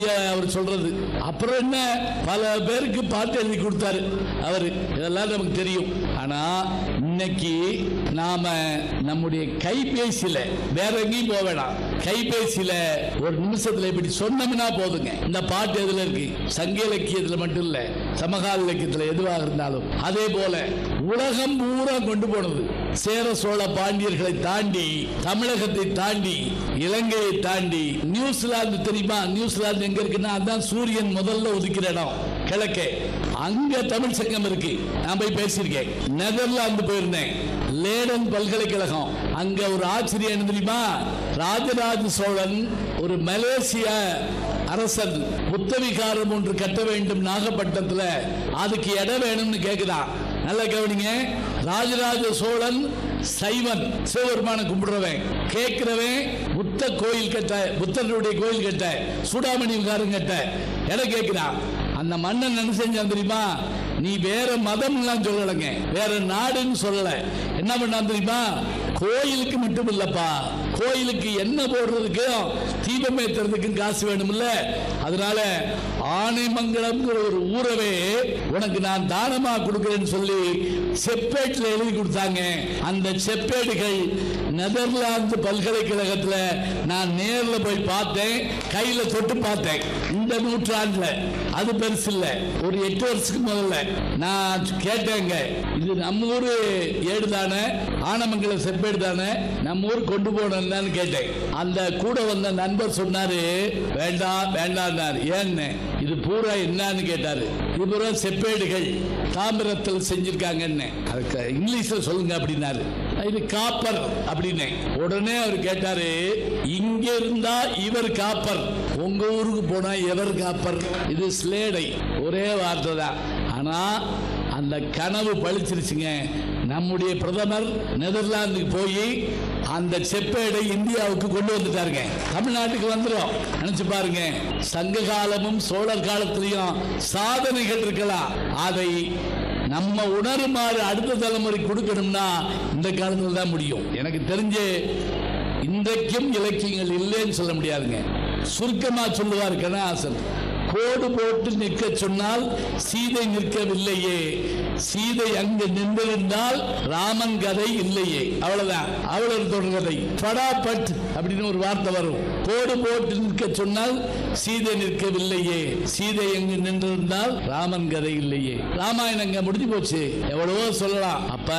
அவர் சொல்றது அப்புறம் என்ன பல பேருக்கு பாட்டு எழுதி கொடுத்தாரு அவரு இதெல்லாம் நமக்கு தெரியும் ஆனா இன்னைக்கு நாம நம்முடைய கைபேசியில வேற எங்கேயும் போக வேணாம் கைபேசியில ஒரு நிமிஷத்துல இப்படி சொன்னோம்னா போதுங்க இந்த பாட்டு எதுல இருக்கு சங்க இலக்கியத்துல மட்டும் இல்ல சமகால இலக்கியத்துல எதுவாக இருந்தாலும் அதே போல உலகம் பூரா கொண்டு போனது சேர சோழ பாண்டியர்களை தாண்டி தமிழகத்தை தாண்டி இலங்கையை தாண்டி நியூசிலாந்து தெரியுமா நியூசிலாந்து எங்க இருக்குன்னா அதான் சூரியன் முதல்ல ஒதுக்கிற இடம் கிழக்கே அங்க தமிழ் சங்கம் இருக்கு நான் போய் பேசியிருக்கேன் நெதர்லாந்து போயிருந்தேன் லேடன் பல்கலைக்கழகம் அங்க ஒரு ஆச்சரியம் என்ன தெரியுமா ராஜராஜ சோழன் ஒரு மலேசிய அரசன் புத்தவிகாரம் ஒன்று கட்ட வேண்டும் நாகப்பட்டினத்துல அதுக்கு இடம் வேணும்னு கேக்குதான் நல்லா கவனிங்க ராஜராஜ சோழன் சைவன் சிவபெருமான கும்பிடுறவன் கேட்கிறவன் புத்த கோயில் கட்ட புத்தருடைய கோயில் கட்ட சூடாமணி விகாரம் கட்ட இடம் கேட்கிறான் அந்த மன்னன் என்ன செஞ்சான் தெரியுமா நீ வேற மதம் எல்லாம் சொல்லலைங்க வேற நாடுன்னு சொல்லல என்ன பண்ணான் தெரியுமா கோயிலுக்கு மட்டும் இல்லப்பா கோயிலுக்கு என்ன போடுறதுக்கும் தீபம் ஏத்துறதுக்கும் காசு வேணும்ல அதனால ஆனைமங்கலம்ங்கிற ஒரு ஊரவே உனக்கு நான் தானமா கொடுக்கிறேன்னு சொல்லி செப்பேட்டில் எழுதி கொடுத்தாங்க அந்த செப்பேடுகள் நெதர்லாந்து பல்கலைக்கழகத்துல நான் நேர்ல போய் பார்த்தேன் கையில தொட்டு பார்த்தேன் இந்த நூற்றாண்டுல அது பெருசு இல்ல ஒரு எட்டு வருஷத்துக்கு முதல்ல நான் கேட்டேங்க இது நம்ம ஊரு ஏடு தானே ஆனமங்கல செப்பேடு தானே நம்ம ஊர் கொண்டு போனோம்னு கேட்டேன் அந்த கூட வந்த நண்பர் சொன்னாரு வேண்டாம் வேண்டாம் ஏன்னு இது பூரா என்னன்னு கேட்டாரு இது பூரா செப்பேடுகள் தாமிரத்தில் செஞ்சிருக்காங்கன்னு அதுக்கு இங்கிலீஷ்ல சொல்லுங்க அப்படின்னாரு இது காப்பர் அப்படின்னு உடனே அவர் கேட்டாரு இங்க இருந்தா இவர் காப்பர் உங்க ஊருக்கு போனா எவர் காப்பர் இது ஸ்லேடை ஒரே வார்த்தை தான் ஆனா அந்த கனவு பழிச்சிருச்சுங்க நம்முடைய பிரதமர் நெதர்லாந்துக்கு போய் அந்த செப்பேடை இந்தியாவுக்கு கொண்டு வந்துட்டாருங்க தமிழ்நாட்டுக்கு வந்துடும் நினைச்சு பாருங்க சங்க காலமும் சோழர் காலத்திலையும் சாதனைகள் இருக்கலாம் அதை நம்ம உணருமாறு அடுத்த தலைமுறை கொடுக்கணும்னா இந்த காலத்துல தான் முடியும் எனக்கு தெரிஞ்சு இன்றைக்கும் இலக்கியங்கள் இல்லைன்னு சொல்ல முடியாதுங்க சுருக்கமா சொல்லுவார் கண்ணாசன் கோடு போட்டு நிற்க சொன்னால் சீதை நிற்கவில்லையே சீதை அங்கு நின்றிருந்தால் ராமன் கதை இல்லையே அவ்வளவுதான் அவ்வளவு தொடர்கதை படாபட் அப்படின்னு ஒரு வார்த்தை வரும் கோடு போட்டு நிற்க சொன்னால் சீதை நிற்கவில்லையே சீதை எங்கு நின்றிருந்தால் ராமன் கதை இல்லையே ராமாயணம் அங்க முடிஞ்சு போச்சு எவ்வளவோ சொல்லலாம் அப்ப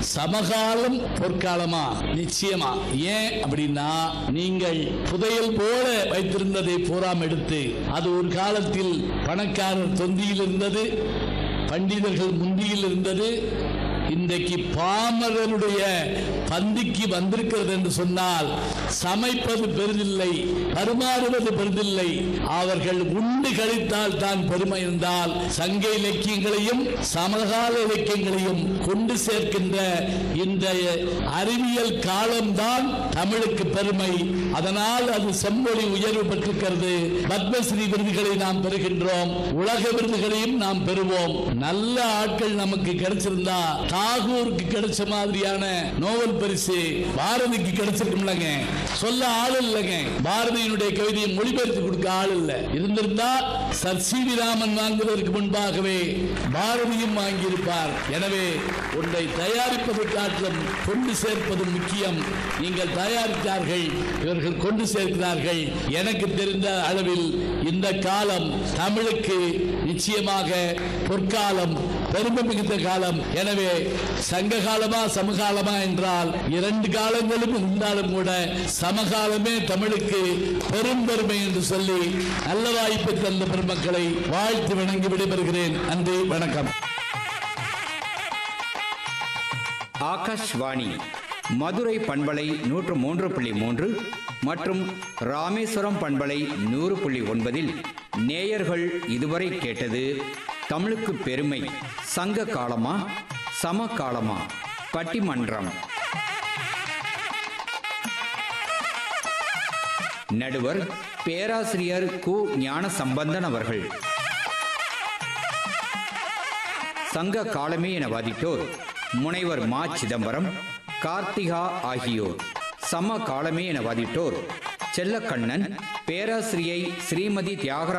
சமகாலம் பொற்காலமா நிச்சயமா ஏன் அப்படின்னா நீங்கள் புதையல் போல வைத்திருந்ததை பூராம் எடுத்து அது ஒரு காலத்தில் பணக்காரர் தொந்தியில் இருந்தது பண்டிதர்கள் முந்தியில் இருந்தது இன்றைக்கு பாமரனுடைய பந்திக்கு வந்திருக்கிறது என்று சொன்னால் சமைப்பது பெரிதில்லை பரிமாறுவது பெரிதில்லை அவர்கள் உண்டு கழித்தால் தான் பெருமை இருந்தால் சங்க இலக்கியங்களையும் சமகால இலக்கியங்களையும் கொண்டு சேர்க்கின்ற இந்த அறிவியல் காலம்தான் தமிழுக்கு பெருமை அதனால் அது செம்மொழி உயர்வு பெற்றிருக்கிறது பத்மஸ்ரீ விருதுகளை நாம் பெறுகின்றோம் உலக விருதுகளையும் நாம் பெறுவோம் நல்ல ஆட்கள் நமக்கு கிடைச்சிருந்தா தாகூருக்கு கிடைச்ச மாதிரியான நோபல் பரிசு பாரதிக்கு கிடைச்சிருக்கும்லங்க சொல்ல ஆள் இல்லைங்க பாரதியினுடைய கவிதையை மொழிபெயர்த்து கொடுக்க ஆள் இல்ல இருந்திருந்தா சர் சி வி ராமன் வாங்குவதற்கு முன்பாகவே பாரதியும் வாங்கியிருப்பார் எனவே ஒன்றை தயாரிப்பதை காட்டிலும் கொண்டு சேர்ப்பது முக்கியம் நீங்கள் தயாரித்தார்கள் இவர்கள் கொண்டு சேர்க்கிறார்கள் எனக்கு தெரிந்த அளவில் இந்த காலம் தமிழுக்கு நிச்சயமாக பொற்காலம் பெருமை மிகுந்த காலம் எனவே சங்க காலமா சமகாலமா என்றால் இரண்டு காலங்களும் இருந்தாலும் கூட சமகாலமே தமிழுக்கு பெரும் பெருமை என்று சொல்லி நல்ல வாய்ப்பு தந்த பெருமக்களை வாழ்த்து வணங்கி விடைபெறுகிறேன் நன்றி வணக்கம் ஆகாஷ்வாணி மதுரை பண்பலை நூற்று மூன்று புள்ளி மூன்று மற்றும் ராமேஸ்வரம் பண்பலை நூறு புள்ளி ஒன்பதில் நேயர்கள் இதுவரை கேட்டது தமிழுக்கு பெருமை சங்க காலமா சம காலமா பட்டிமன்றம் நடுவர் பேராசிரியர் கு ஞான சம்பந்தன் அவர்கள் சங்க காலமே என வாதிட்டோர் முனைவர் மா சிதம்பரம் கார்த்திகா ஆகியோர் சம காலமே என வாதிட்டோர் செல்லக்கண்ணன் பேராசிரியை ஸ்ரீமதி தியாகராஜ